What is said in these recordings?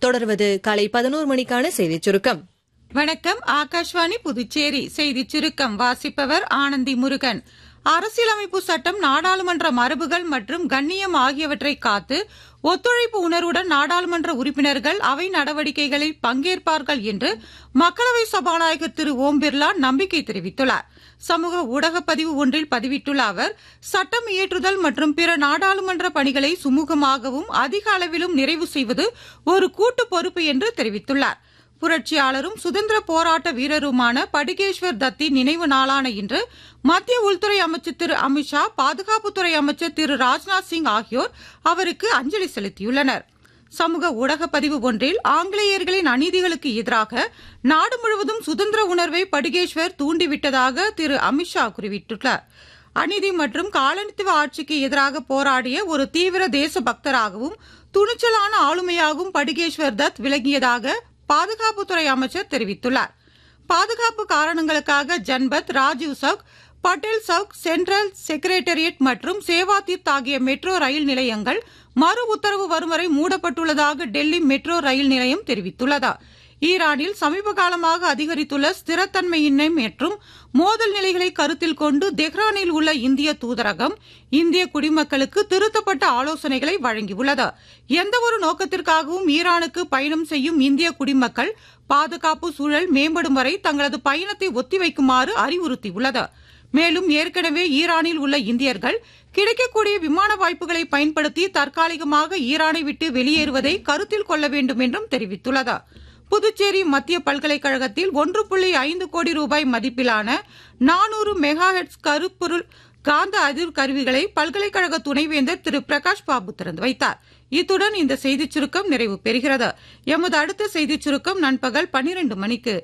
தொடர்வது காலை பதினோரு மணிக்கான செய்திச் சுருக்கம் வணக்கம் ஆகாஷ்வாணி புதுச்சேரி செய்திச் சுருக்கம் வாசிப்பவர் ஆனந்தி முருகன் அரசியலமைப்பு சட்டம் நாடாளுமன்ற மரபுகள் மற்றும் கண்ணியம் ஆகியவற்றை காத்து ஒத்துழைப்பு உணர்வுடன் நாடாளுமன்ற உறுப்பினர்கள் அவை நடவடிக்கைகளில் பங்கேற்பார்கள் என்று மக்களவை சபாநாயகர் திரு ஓம் பிர்லா நம்பிக்கை தெரிவித்துள்ளார் சமூக ஊடகப் பதிவு ஒன்றில் பதிவிட்டுள்ள அவர் சட்டம் இயற்றுதல் மற்றும் பிற நாடாளுமன்ற பணிகளை சுமூகமாகவும் அதிக அளவிலும் நிறைவு செய்வது ஒரு கூட்டு பொறுப்பு என்று தெரிவித்துள்ளார் புரட்சியாளரும் சுதந்திர போராட்ட வீரருமான படுகேஸ்வர் தத்தி நினைவு நாளான இன்று மத்திய உள்துறை அமைச்சர் திரு அமித்ஷா பாதுகாப்புத்துறை அமைச்சர் திரு ராஜ்நாத் சிங் ஆகியோர் அவருக்கு அஞ்சலி செலுத்தியுள்ளனர் சமூக ஊடக பதிவு ஒன்றில் ஆங்கிலேயர்களின் அநீதிகளுக்கு எதிராக நாடு முழுவதும் சுதந்திர உணர்வை படுகேஸ்வர் தூண்டிவிட்டதாக திரு அமித்ஷா குறிப்பிட்டுள்ளார் அநீதி மற்றும் காலனித்துவ ஆட்சிக்கு எதிராக போராடிய ஒரு தீவிர தேச பக்தராகவும் துணிச்சலான ஆளுமையாகவும் படுகேஸ்வர் தத் விளங்கியதாக பாதுகாப்புத்துறை அமைச்சர் தெரிவித்துள்ளார் பாதுகாப்பு காரணங்களுக்காக ஜன்பத் ராஜீவ் சவுக் பட்டேல் சவுக் சென்ட்ரல் செக்ரட்டரியேட் மற்றும் சேவாதீர்த் ஆகிய மெட்ரோ ரயில் நிலையங்கள் மறு உத்தரவு வரும் வரை மூடப்பட்டுள்ளதாக டெல்லி மெட்ரோ ரயில் நிலையம் தெரிவித்துள்ளதா ஈரானில் சமீப காலமாக அதிகரித்துள்ள ஸ்திரத்தன்மையின்மை மற்றும் மோதல் நிலைகளை கருத்தில் கொண்டு தெஹ்ரானில் உள்ள இந்திய தூதரகம் இந்திய குடிமக்களுக்கு திருத்தப்பட்ட ஆலோசனைகளை வழங்கியுள்ளது எந்தவொரு நோக்கத்திற்காகவும் ஈரானுக்கு பயணம் செய்யும் இந்திய குடிமக்கள் பாதுகாப்பு சூழல் மேம்படும் வரை தங்களது பயணத்தை ஒத்திவைக்குமாறு அறிவுறுத்தியுள்ளது மேலும் ஏற்கனவே ஈரானில் உள்ள இந்தியர்கள் கிடைக்கக்கூடிய விமான வாய்ப்புகளை பயன்படுத்தி தற்காலிகமாக ஈரானை விட்டு வெளியேறுவதை கருத்தில் கொள்ள வேண்டும் என்றும் தெரிவித்துள்ளது புதுச்சேரி மத்திய பல்கலைக்கழகத்தில் ஒன்று புள்ளி ஐந்து கோடி ரூபாய் மதிப்பிலான நானூறு மெகா ஹெட்ஸ் கருப்பொருள் காந்த அதிர் கருவிகளை பல்கலைக்கழக துணைவேந்தர் திரு பிரகாஷ் பாபு திறந்து வைத்தார் இத்துடன் இந்த செய்திச் சுருக்கம் நிறைவு பெறுகிறது எமது அடுத்த செய்திச் சுருக்கம் நண்பகல் பன்னிரண்டு மணிக்கு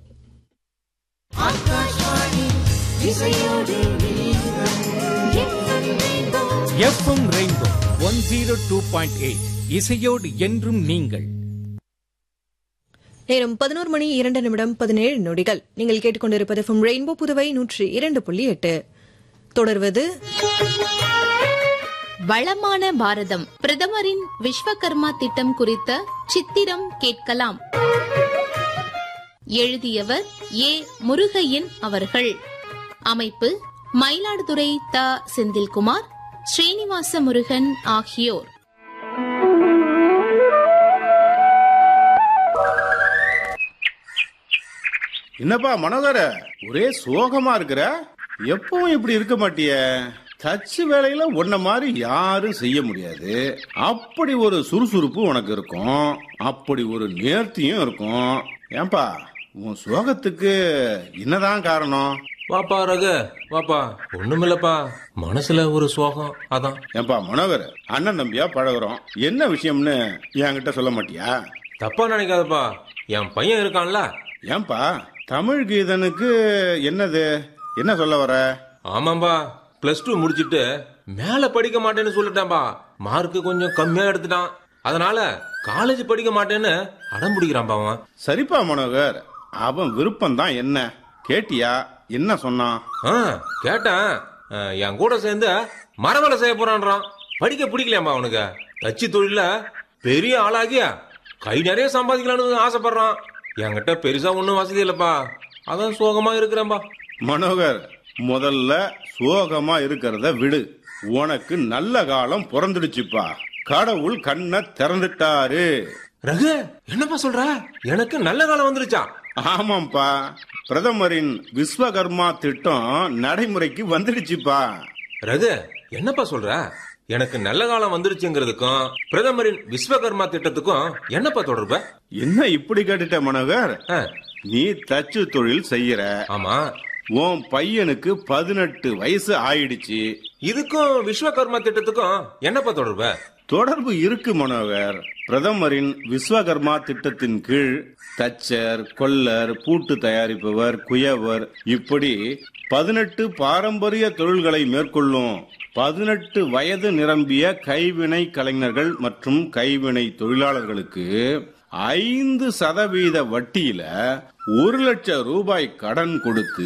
FM rainbow one zero two point eight இசையோடு என்றும் நீங்கள் நேரம் பதினோரு மணி இரண்டு நிமிடம் பதினேழு நொடிகள் நீங்கள் கேட்டுக்கொண்டிருப்பது ஃப்ரம் ரெயின்போ புதுவை நூற்றி இரண்டு புள்ளி எட்டு தொடர்வது வளமான பாரதம் பிரதமரின் விஸ்வகர்மா திட்டம் குறித்த சித்திரம் கேட்கலாம் எழுதியவர் ஏ முருகையன் அவர்கள் அமைப்பு மயிலாடுதுறை த செந்தில்குமார் ஸ்ரீனிவாச முருகன் ஆகியோர் என்னப்பா மனோகர ஒரே சோகமா இருக்கிற எப்பவும் இப்படி இருக்க மாட்டிய தச்சு வேலையில உன்ன மாதிரி யாரும் செய்ய முடியாது அப்படி ஒரு சுறுசுறுப்பு உனக்கு இருக்கும் அப்படி ஒரு நேர்த்தியும் இருக்கும் ஏன்பா உன் சோகத்துக்கு என்னதான் காரணம் வாப்பா ரகு வாப்பா ஒண்ணுமில்லப்பா மனசுல ஒரு சோகம் அதான் ஏன்பா மனோகர் அண்ணன் தம்பியா பழகுறோம் என்ன விஷயம்னு என்கிட்ட சொல்ல மாட்டியா தப்பா நினைக்காதப்பா என் பையன் இருக்கான்ல ஏன்பா தமிழ் கீதனுக்கு என்னது என்ன சொல்ல வர ஆமாம்பா பிளஸ் டூ முடிச்சிட்டு மேல படிக்க மாட்டேன்னு சொல்லிட்டேன்பா மார்க் கொஞ்சம் கம்மியா எடுத்துட்டான் அதனால காலேஜ் படிக்க மாட்டேன்னு அடம் பிடிக்கிறான்பா அவன் சரிப்பா மனோகர் அவன் விருப்பம் தான் என்ன கேட்டியா என்ன சொன்னான் ஆ கேட்டேன் ஆ, என் கூட சேர்ந்து மரவேலை செய்ய போறான்றான் படிக்க பிடிக்கலையாம்பா அவனுக்கு தச்சு தொழில பெரிய ஆளாகியா கை நிறைய சம்பாதிக்கலாம்னு ஆசைப்படுறான் என்கிட்ட பெருசா ஒன்றும் வசதி இல்லப்பா அதான் சோகமா இருக்கிறேன்பா மனோகர் முதல்ல சோகமா இருக்கிறத விடு உனக்கு நல்ல காலம் பிறந்துடுச்சுப்பா கடவுள் கண்ணை திறந்துட்டாரு ரகு என்னப்பா சொல்ற எனக்கு நல்ல காலம் வந்துருச்சா ஆமாப்பா பிரதமரின் விஸ்வகர்மா திட்டம் நடைமுறைக்கு வந்துடுச்சுப்பா ரகு என்னப்பா சொல்ற எனக்கு நல்ல காலம் வந்துருச்சுங்கிறதுக்கும் பிரதமரின் விஸ்வகர்மா திட்டத்துக்கும் என்னப்பா தொடர்பு என்ன இப்படி கேட்டுட்ட மனோகர் ஆ, நீ தச்சு தொழில் செய்யற ஆமா உன் பையனுக்கு பதினெட்டு வயசு ஆயிடுச்சு இதுக்கும் விஸ்வகர்மா திட்டத்துக்கும் என்னப்பா தொடர்பு தொடர்பு இருக்கு மனோகர் பிரதமரின் விஸ்வகர்மா திட்டத்தின் கீழ் தச்சர் கொல்லர் பூட்டு தயாரிப்பவர் குயவர் இப்படி பதினெட்டு பாரம்பரிய தொழில்களை மேற்கொள்ளும் பதினெட்டு வயது நிரம்பிய கைவினை கலைஞர்கள் மற்றும் கைவினை தொழிலாளர்களுக்கு ஐந்து சதவீத வட்டியில ஒரு லட்சம் ரூபாய் கடன் கொடுத்து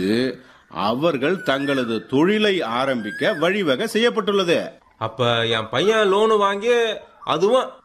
அவர்கள் தங்களது தொழிலை ஆரம்பிக்க வழிவகை செய்யப்பட்டுள்ளது அப்ப என் பையன் லோனு வாங்கி அதுவும்